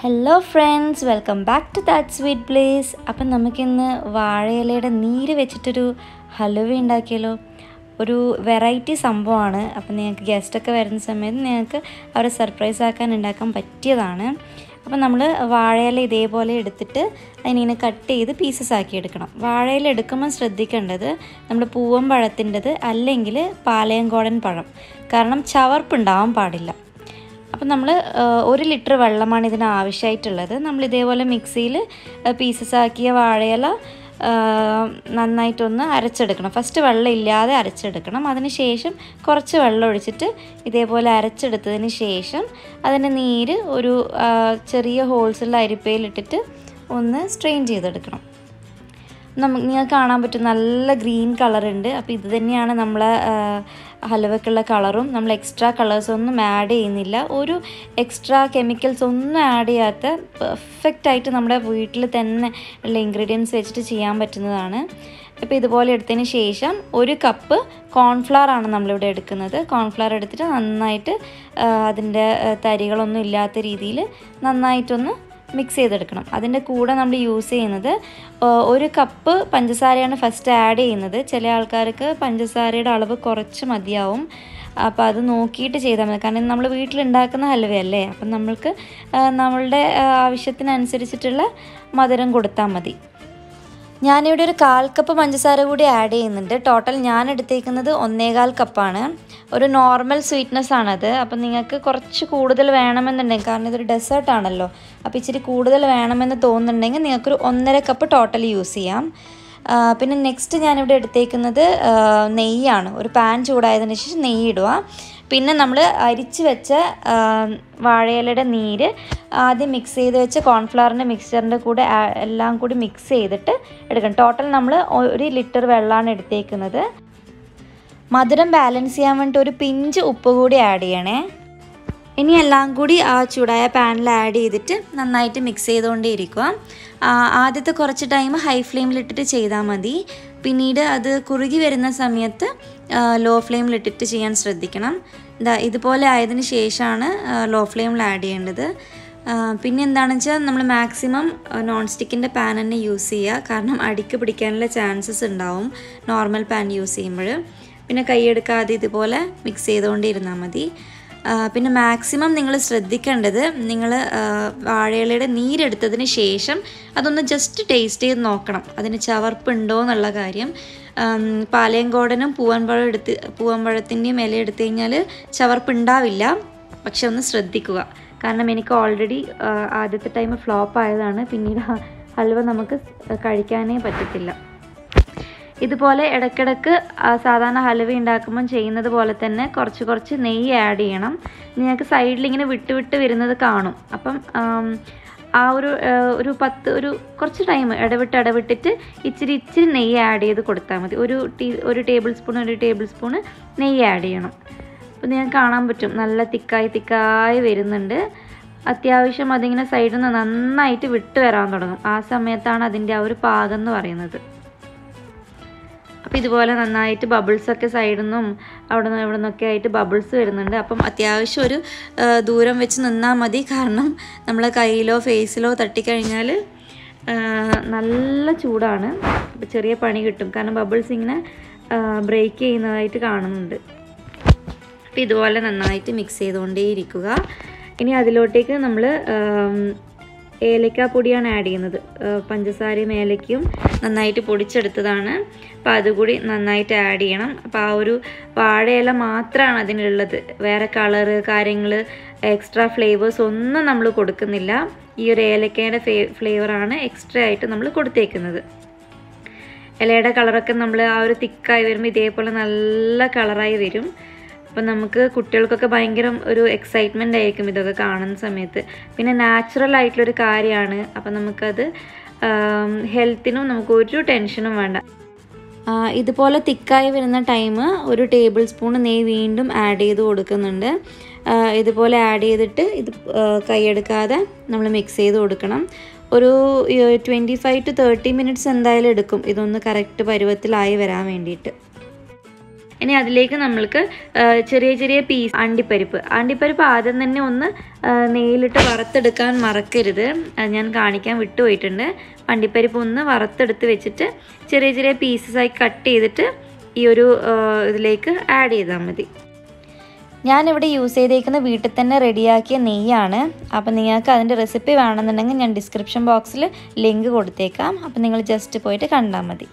hello friends welcome back to that sweet place appam നമുക്കിന്ന് വാഴയിലയുടെ നീര് വെച്ചിട്ടൊരു ഹലുവ ഉണ്ടാക്കിയാലോ ഒരു വെറൈറ്റി സംഭവമാണ് അപ്പം നിങ്ങൾക്ക് ഗസ്റ്റൊക്കെ വരുന്ന സമയത്ത് നിങ്ങൾക്ക് അവരെ സർപ്രൈസ് ആക്കാൻ ഉണ്ടാക്കാൻ പറ്റിയതാണ് അപ്പം നമ്മൾ വാഴയില ഇതേപോലെ എടുത്തിട്ട് അതിനിങ്ങനെ കട്ട് ചെയ്ത് പീസസ് ആക്കി എടുക്കണം വാഴയില എടുക്കുമ്പോൾ ശ്രദ്ധിക്കേണ്ടത് നമ്മുടെ പൂവൻ പഴത്തിൻ്റെത് അല്ലെങ്കിൽ പാലയംകോടൻ പഴം കാരണം ചവർപ്പുണ്ടാവാൻ പാടില്ല അപ്പം നമ്മൾ ഒരു ലിറ്റർ വെള്ളമാണ് ഇതിന് ആവശ്യമായിട്ടുള്ളത് നമ്മൾ ഇതേപോലെ മിക്സിയിൽ പീസസ് ആക്കിയ വാഴയില നന്നായിട്ടൊന്ന് അരച്ചെടുക്കണം ഫസ്റ്റ് വെള്ളം ഇല്ലാതെ അരച്ചെടുക്കണം അതിന് ശേഷം കുറച്ച് വെള്ളം ഒഴിച്ചിട്ട് ഇതേപോലെ അരച്ചെടുത്തതിന് ശേഷം അതിൻ്റെ നീര് ഒരു ചെറിയ ഹോൾസുള്ള അരിപ്പയിലിട്ടിട്ട് ഒന്ന് സ്ട്രെയിൻ ചെയ്തെടുക്കണം നമുക്ക് നിങ്ങൾക്ക് കാണാൻ പറ്റും നല്ല ഗ്രീൻ കളറുണ്ട് അപ്പോൾ ഇത് തന്നെയാണ് നമ്മളെ ഹലുവക്കുള്ള കളറും നമ്മൾ എക്സ്ട്രാ കളേഴ്സ് ഒന്നും ആഡ് ചെയ്യുന്നില്ല ഒരു എക്സ്ട്രാ കെമിക്കൽസ് ഒന്നും ആഡ് ചെയ്യാത്ത പെർഫെക്റ്റ് ആയിട്ട് നമ്മുടെ വീട്ടിൽ തന്നെ ഉള്ള ഇൻഗ്രീഡിയൻസ് വെച്ചിട്ട് ചെയ്യാൻ പറ്റുന്നതാണ് ഇപ്പോൾ ഇതുപോലെ എടുത്തതിന് ശേഷം ഒരു കപ്പ് കോൺഫ്ലവർ ആണ് നമ്മളിവിടെ എടുക്കുന്നത് കോൺഫ്ലവർ എടുത്തിട്ട് നന്നായിട്ട് അതിൻ്റെ തരികളൊന്നും ഇല്ലാത്ത രീതിയിൽ നന്നായിട്ടൊന്ന് മിക്സ് ചെയ്തെടുക്കണം അതിൻ്റെ കൂടെ നമ്മൾ യൂസ് ചെയ്യുന്നത് ഒരു കപ്പ് പഞ്ചസാരയാണ് ഫസ്റ്റ് ആഡ് ചെയ്യുന്നത് ചില ആൾക്കാർക്ക് പഞ്ചസാരയുടെ അളവ് കുറച്ച് മതിയാവും അപ്പോൾ അത് നോക്കിയിട്ട് ചെയ്താൽ മതി കാരണം നമ്മൾ വീട്ടിലുണ്ടാക്കുന്ന ഹൽവയല്ലേ അപ്പം നമ്മൾക്ക് നമ്മളുടെ ആവശ്യത്തിനനുസരിച്ചിട്ടുള്ള മധുരം കൊടുത്താൽ മതി ഞാനിവിടെ ഒരു കാൽ കപ്പ് പഞ്ചസാര കൂടി ആഡ് ചെയ്യുന്നുണ്ട് ടോട്ടൽ ഞാൻ എടുത്തേക്കുന്നത് ഒന്നേകാൽ കപ്പാണ് ഒരു നോർമൽ സ്വീറ്റ്നെസ് ആണത് അപ്പം നിങ്ങൾക്ക് കുറച്ച് കൂടുതൽ വേണമെന്നുണ്ടെങ്കിൽ കാരണം ഇതൊരു ഡെസേർട്ട് ആണല്ലോ അപ്പോൾ ഇച്ചിരി കൂടുതൽ വേണമെന്ന് തോന്നുന്നുണ്ടെങ്കിൽ നിങ്ങൾക്കൊരു ഒന്നര കപ്പ് ടോട്ടൽ യൂസ് ചെയ്യാം പിന്നെ നെക്സ്റ്റ് ഞാനിവിടെ എടുത്തേക്കുന്നത് നെയ്യാണ് ഒരു പാൻ ചൂടായതിന് ശേഷം നെയ്യ് ഇടുക പിന്നെ നമ്മൾ അരിച്ച് വെച്ച വാഴയിലയുടെ നീര് ആദ്യം മിക്സ് ചെയ്ത് വെച്ച കോൺഫ്ലവറിൻ്റെ മിക്സ്ചറിൻ്റെ കൂടെ എല്ലാം കൂടി മിക്സ് ചെയ്തിട്ട് എടുക്കണം ടോട്ടൽ നമ്മൾ ഒരു ലിറ്റർ വെള്ളമാണ് എടുത്തേക്കുന്നത് മധുരം ബാലൻസ് ചെയ്യാൻ വേണ്ടിയിട്ട് ഒരു പിഞ്ച് ഉപ്പ് കൂടി ആഡ് ചെയ്യണേ ഇനി എല്ലാം കൂടി ആ ചൂടായ പാനിൽ ആഡ് ചെയ്തിട്ട് നന്നായിട്ട് മിക്സ് ചെയ്തുകൊണ്ടേ ഇരിക്കുക ആദ്യത്തെ കുറച്ച് ടൈം ഹൈ ഫ്ലെയിമിലിട്ടിട്ട് ചെയ്താൽ മതി പിന്നീട് അത് കുറുകി വരുന്ന സമയത്ത് ലോ ഫ്ലെയിമിലിട്ടിട്ട് ചെയ്യാൻ ശ്രദ്ധിക്കണം ഇതാ ഇതുപോലെ ആയതിനു ശേഷമാണ് ലോ ഫ്ലെയിമിൽ ആഡ് ചെയ്യേണ്ടത് പിന്നെ എന്താണെന്ന് വെച്ചാൽ നമ്മൾ മാക്സിമം നോൺ സ്റ്റിക്കിൻ്റെ പാൻ തന്നെ യൂസ് ചെയ്യുക കാരണം അടിക്ക് പിടിക്കാനുള്ള ചാൻസസ് ഉണ്ടാവും നോർമൽ പാൻ യൂസ് ചെയ്യുമ്പോൾ പിന്നെ കൈയെടുക്കാതെ ഇതുപോലെ മിക്സ് ചെയ്തുകൊണ്ടിരുന്നാൽ മതി പിന്നെ മാക്സിമം നിങ്ങൾ ശ്രദ്ധിക്കേണ്ടത് നിങ്ങൾ വാഴയിലയുടെ നീരെടുത്തതിന് ശേഷം അതൊന്ന് ജസ്റ്റ് ടേസ്റ്റ് ചെയ്ത് നോക്കണം അതിന് ചവർപ്പുണ്ടോ എന്നുള്ള കാര്യം പാലയംകോടനും പൂവൻപഴം എടുത്ത് പൂവൻപഴത്തിൻ്റെയും ഇല എടുത്തു കഴിഞ്ഞാൽ ചവർപ്പുണ്ടാവില്ല പക്ഷെ ഒന്ന് ശ്രദ്ധിക്കുക കാരണം എനിക്ക് ഓൾറെഡി ആദ്യത്തെ ടൈം ഫ്ലോപ്പ് ആയതാണ് പിന്നീട് ഹൽവ നമുക്ക് കഴിക്കാനേ പറ്റത്തില്ല ഇതുപോലെ ഇടയ്ക്കിടയ്ക്ക് സാധാരണ ഹലുവ ഉണ്ടാക്കുമ്പം ചെയ്യുന്നത് പോലെ തന്നെ കുറച്ച് കുറച്ച് നെയ്യ് ആഡ് ചെയ്യണം നിങ്ങൾക്ക് സൈഡിൽ ഇങ്ങനെ വിട്ട് വിട്ട് വരുന്നത് കാണും അപ്പം ആ ഒരു ഒരു പത്ത് ഒരു കുറച്ച് ടൈം ഇടവിട്ട് ഇടവിട്ടിട്ട് ഇച്ചിരി ഇച്ചിരി നെയ്യ് ആഡ് ചെയ്ത് കൊടുത്താൽ മതി ഒരു ടീ ഒരു ടേബിൾ സ്പൂൺ ഒരു ടേബിൾ സ്പൂണ് നെയ്യ് ആഡ് ചെയ്യണം അപ്പോൾ നിങ്ങൾക്ക് കാണാൻ പറ്റും നല്ല തിക്കായി തിക്കായി വരുന്നുണ്ട് അത്യാവശ്യം അതിങ്ങനെ സൈഡിൽ നിന്ന് നന്നായിട്ട് വിട്ട് വരാൻ തുടങ്ങും ആ സമയത്താണ് അതിൻ്റെ ആ ഒരു പാകം എന്ന് പറയുന്നത് അപ്പോൾ ഇതുപോലെ നന്നായിട്ട് ബബിൾസൊക്കെ സൈഡിൽ നിന്നും അവിടെ നിന്ന് ഇവിടെ നിന്നൊക്കെ ആയിട്ട് ബബിൾസ് വരുന്നുണ്ട് അപ്പം അത്യാവശ്യം ഒരു ദൂരം വെച്ച് നിന്നാൽ മതി കാരണം നമ്മളെ കയ്യിലോ ഫേസിലോ തട്ടിക്കഴിഞ്ഞാൽ നല്ല ചൂടാണ് അപ്പോൾ ചെറിയ പണി കിട്ടും കാരണം ബബിൾസ് ഇങ്ങനെ ബ്രേക്ക് ചെയ്യുന്നതായിട്ട് കാണുന്നുണ്ട് അപ്പോൾ ഇതുപോലെ നന്നായിട്ട് മിക്സ് ചെയ്തുകൊണ്ടേ ഇരിക്കുക ഇനി അതിലോട്ടേക്ക് നമ്മൾ ഏലക്ക പൊടിയാണ് ആഡ് ചെയ്യുന്നത് പഞ്ചസാരയും ഏലക്കയും നന്നായിട്ട് പൊടിച്ചെടുത്തതാണ് അപ്പോൾ അതുകൂടി നന്നായിട്ട് ആഡ് ചെയ്യണം അപ്പോൾ ആ ഒരു വാഴയില മാത്രമാണ് അതിനുള്ളത് വേറെ കളറ് കാര്യങ്ങൾ എക്സ്ട്രാ ഫ്ലേവേഴ്സ് ഒന്നും നമ്മൾ കൊടുക്കുന്നില്ല ഈ ഒരു ഏലക്കയുടെ ഫേ ഫ്ലേവറാണ് എക്സ്ട്രാ ആയിട്ട് നമ്മൾ കൊടുത്തേക്കുന്നത് ഇലയുടെ കളറൊക്കെ നമ്മൾ ആ ഒരു തിക്കായി വരുമ്പോൾ ഇതേപോലെ നല്ല കളറായി വരും അപ്പം നമുക്ക് കുട്ടികൾക്കൊക്കെ ഭയങ്കര ഒരു എക്സൈറ്റ്മെൻ്റ് ആയിരിക്കും ഇതൊക്കെ കാണുന്ന സമയത്ത് പിന്നെ നാച്ചുറൽ ആയിട്ടുള്ളൊരു കാര്യമാണ് അപ്പം നമുക്കത് ഹെൽത്തിനും നമുക്ക് ഒരു ടെൻഷനും വേണ്ട ഇതുപോലെ തിക്കായി വരുന്ന ടൈം ഒരു ടേബിൾ സ്പൂൺ നെയ്യ് വീണ്ടും ആഡ് ചെയ്ത് കൊടുക്കുന്നുണ്ട് ഇതുപോലെ ആഡ് ചെയ്തിട്ട് ഇത് കൈയെടുക്കാതെ നമ്മൾ മിക്സ് ചെയ്ത് കൊടുക്കണം ഒരു twenty five to thirty minutes എന്തായാലും എടുക്കും ഇതൊന്ന് കറക്റ്റ് പരുവത്തിലായി വരാൻ വേണ്ടിയിട്ട് ഇനി അതിലേക്ക് നമ്മൾക്ക് ആ, ചെറിയ ചെറിയ പീസ് അണ്ടിപ്പരിപ്പ് അണ്ടിപ്പരിപ്പ് ആദ്യം തന്നെ ഒന്ന് ആ, നെയ്യിലിട്ട് വറുത്തെടുക്കാൻ മറക്കരുത് അത് ഞാൻ കാണിക്കാൻ വിട്ടുപോയിട്ടുണ്ട് അണ്ടിപ്പരിപ്പ് ഒന്ന് വറുത്തെടുത്ത് വെച്ചിട്ട് ചെറിയ ചെറിയ പീസസ് ആയി കട്ട് ചെയ്തിട്ട് ഈ ഒരു ആ, ഇതിലേക്ക് ആഡ് ചെയ്താൽ മതി ഞാനിവിടെ യൂസ് ചെയ്തേക്കുന്ന വീട്ടിൽ തന്നെ റെഡിയാക്കിയ നെയ്യാണ് അപ്പോൾ നിങ്ങൾക്ക് അതിൻ്റെ റെസിപ്പി വേണമെന്നുണ്ടെങ്കിൽ ഞാൻ ഡിസ്ക്രിപ്ഷൻ ബോക്സിൽ ലിങ്ക് കൊടുത്തേക്കാം അപ്പോൾ നിങ്ങൾ ജസ്റ്റ് പോയിട്ട് കണ്ടാൽ മതി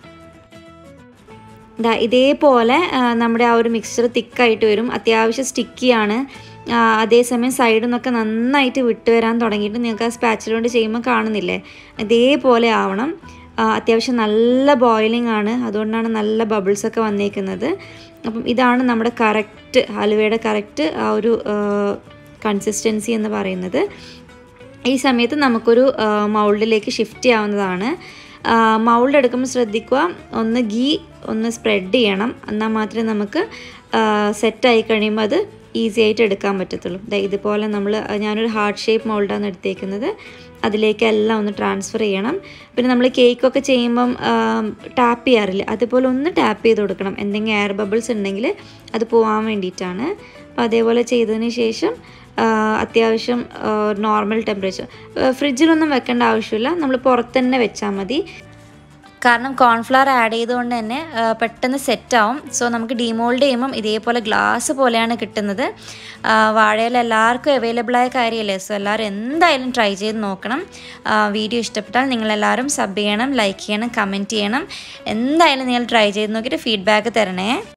ദാ ഇതേപോലെ ആ, നമ്മുടെ ആ ഒരു മിക്സ്ചർ തിക്കായിട്ട് വരും അത്യാവശ്യം സ്റ്റിക്കിയാണ് അതേസമയം സൈഡിൽ നിന്നൊക്കെ നന്നായിട്ട് വിട്ട് വരാൻ തുടങ്ങിയിട്ട് നിങ്ങൾക്ക് ആ സ്പാച്ചിൽ കൊണ്ട് ചെയ്യുമ്പോൾ കാണുന്നില്ലേ ഇതേപോലെ ആവണം ആ, അത്യാവശ്യം നല്ല ബോയിലിംഗ് ആണ് അതുകൊണ്ടാണ് നല്ല ബബിൾസ് ഒക്കെ വന്നേക്കുന്നത് അപ്പം ഇതാണ് നമ്മുടെ കറക്റ്റ് ഹലുവയുടെ കറക്റ്റ് ആ ഒരു കൺസിസ്റ്റൻസി എന്ന് പറയുന്നത് ഈ സമയത്ത് നമുക്കൊരു മൗൾഡിലേക്ക് ഷിഫ്റ്റ് ചെയ്യാവുന്നതാണ് മൗൾഡ് എടുക്കുമ്പോൾ ശ്രദ്ധിക്കുക ഒന്ന് ഗീ ഒന്ന് സ്പ്രെഡ് ചെയ്യണം എന്നാൽ മാത്രമേ നമുക്ക് സെറ്റായി കഴിയുമ്പോൾ അത് ഈസി ആയിട്ട് എടുക്കാൻ പറ്റത്തുള്ളൂ ദേ ഇതുപോലെ നമ്മൾ ഞാനൊരു ഹാർട്ട് ഷേപ്പ് മൗൾഡാണ് എടുത്തേക്കുന്നത് അതിലേക്ക് എല്ലാം ഒന്ന് ട്രാൻസ്ഫർ ചെയ്യണം പിന്നെ നമ്മൾ കേക്കൊക്കെ ചെയ്യുമ്പം ടാപ്പ് ചെയ്യാറില്ല അതുപോലെ ഒന്ന് ടാപ്പ് ചെയ്ത് കൊടുക്കണം എന്തെങ്കിലും എയർ ബബിൾസ് ഉണ്ടെങ്കിൽ അത് പോകാൻ വേണ്ടിയിട്ടാണ് അപ്പോൾ അതേപോലെ ചെയ്തതിന് ശേഷം ആ, അത്യാവശ്യം നോർമൽ ടെമ്പറേച്ചർ ഫ്രിഡ്ജിലൊന്നും വെക്കേണ്ട ആവശ്യമില്ല നമ്മൾ പുറത്ത് തന്നെ വെച്ചാൽ മതി കാരണം കോൺഫ്ലവർ ആഡ് ചെയ്തുകൊണ്ട് തന്നെ ആ, പെട്ടെന്ന് സെറ്റാവും സോ നമുക്ക് ഡിമോൾഡ് ചെയ്യുമ്പം ഇതേപോലെ ഗ്ലാസ് പോലെയാണ് കിട്ടുന്നത് ആ, വാഴയില എല്ലാവർക്കും അവൈലബിൾ ആയ കാര്യമല്ലേ സോ എല്ലാവരും എന്തായാലും ട്രൈ ചെയ്ത് നോക്കണം ആ, വീഡിയോ ഇഷ്ടപ്പെട്ടാൽ നിങ്ങളെല്ലാവരും സബ് ചെയ്യണം ലൈക്ക് ചെയ്യണം കമൻറ്റ് ചെയ്യണം എന്തായാലും നിങ്ങൾ ട്രൈ ചെയ്ത് നോക്കിയിട്ട് ഫീഡ്ബാക്ക് തരണേ